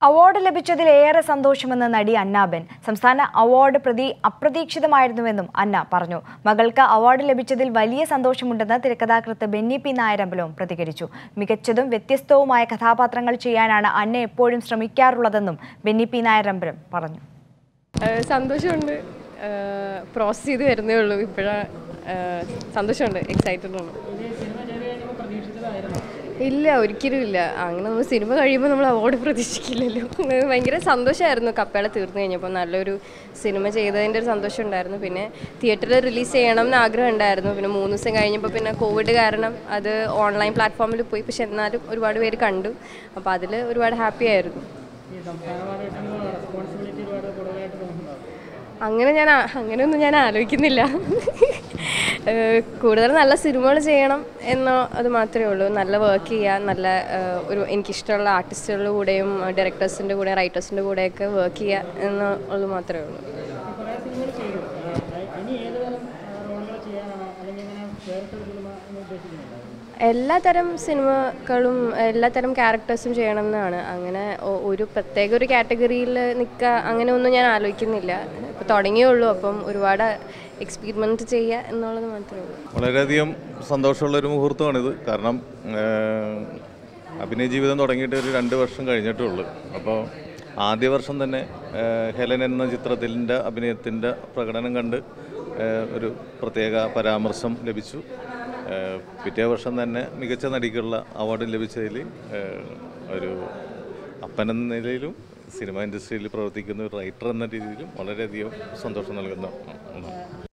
award ലഭിച്ചതിൽ ഏറെ സന്തോഷമെന്ന് നടി അന്നാബെൻ സംസ്ഥാന അവാർഡ് പ്രതി അപ്രതീക്ഷിതമായിരുന്നുവെന്നും അന്ന പറഞ്ഞു മകൾക്ക് അവാർഡ് ലഭിച്ചതിൽ വലിയ സന്തോഷമുണ്ടെന്ന് തിരക്കഥാകൃത്ത് ബെന്നി പി നായരമ്പലവും പ്രതികരിച്ചു മികച്ചതും വ്യത്യസ്തവുമായ കഥാപാത്രങ്ങൾ ചെയ്യാനാണ് അന്ന എപ്പോഴും ശ്രമിക്കാറുള്ളതെന്നും ബെന്നി പി നായരമ്പലം പറഞ്ഞു ഏഹ് സന്തോഷമുണ്ട് പ്രോസസ് ചെയ്ത് വരുന്നേ ഉള്ളൂ ഇപ്പോഴാണ് സന്തോഷമുണ്ട് എക്സൈറ്റഡ് ആണ് ഇല്ല ഒരിക്കലും ഇല്ല അങ്ങനെ നമ്മൾ സിനിമ കഴിയുമ്പോൾ നമ്മൾ അവാർഡ് പ്രതീക്ഷിക്കില്ലല്ലോ ഏഹ് ഭയങ്കര സന്തോഷമായിരുന്നു കപ്പേള തീർന്നു കഴിഞ്ഞപ്പോൾ നല്ലൊരു സിനിമ ചെയ്തതിൻ്റെ ഒരു സന്തോഷം ഉണ്ടായിരുന്നു പിന്നെ തിയേറ്ററിൽ റിലീസ് ചെയ്യണം എന്ന് ആഗ്രഹം ഉണ്ടായിരുന്നു പിന്നെ മൂന്ന് ദിവസം കഴിഞ്ഞപ്പോൾ പിന്നെ കോവിഡ് കാരണം അത് ഓൺലൈൻ പ്ലാറ്റ്ഫോമിൽ പോയി പക്ഷെ എന്നാലും ഒരുപാട് പേര് കണ്ടു അപ്പോൾ അതിൽ ഒരുപാട് ഹാപ്പി ആയിരുന്നു അങ്ങനെ ഞാൻ ആ- അങ്ങനെയൊന്നും ഞാൻ ആലോചിക്കുന്നില്ല ഏഹ് കൂടുതൽ നല്ല സിനിമകൾ ചെയ്യണം എന്നോ അത് മാത്രമേ ഉള്ളൂ നല്ല വർക്ക് ചെയ്യുക നല്ല ഏഹ് ഒരു എനിക്കിഷ്ടമുള്ള ആർട്ടിസ്റ്റുകളുടെ കൂടെയും ഡയറക്ടേഴ്സിൻ്റെ കൂടെ റൈറ്റേഴ്സിൻ്റെ കൂടെയൊക്കെ വർക്ക് ചെയ്യുക എന്നുള്ളത് മാത്രമേ ഉള്ളൂ എല്ലാ തരം സിനിമകളും എല്ലാ തരം ക്യാരക്ടേഴ്സും ചെയ്യണം എന്നാണ് അങ്ങനെ ഒ- ഒരു പ്രത്യേക ഒരു കാറ്റഗറിയിൽ നിൽക്കുക അങ്ങനെ ഒന്നും ഞാൻ ആലോചിക്കുന്നില്ല ഇപ്പോൾ തുടങ്ങിയേ ഉള്ളൂ അപ്പം ഒരുപാട് എക്സ്പീരിമെൻറ്റ് ചെയ്യുക എന്നുള്ളത് മാത്രമേ ഉള്ളൂ വളരെയധികം സന്തോഷമുള്ളൊരു മുഹൂർത്തമാണിത് കാരണം ഏഹ്, അഭിനയ ജീവിതം തുടങ്ങിയിട്ട് ഒരു രണ്ട് വർഷം കഴിഞ്ഞിട്ടേ ഉള്ളൂ അപ്പോൾ ആദ്യ വർഷം തന്നെ ഏഹ്, ഹെലൻ എന്ന ചിത്രത്തിൻ്റെ അഭിനയത്തിൻ്റെ പ്രകടനം കണ്ട് ഏഹ്, ഒരു പ്രത്യേക പരാമർശം ലഭിച്ചു ഏഹ്, പിറ്റേ വർഷം തന്നെ മികച്ച നടിക്കുള്ള അവാർഡ് ലഭിച്ചതിൽ ഏഹ്, ഒരു അപ്പൻ എന്ന നിലയിലും സിനിമ ഇൻഡസ്ട്രിയിൽ പ്രവർത്തിക്കുന്ന ഒരു റൈറ്റർ എന്ന രീതിയിലും വളരെയധികം സന്തോഷം നൽകുന്ന ഒന്നാണ്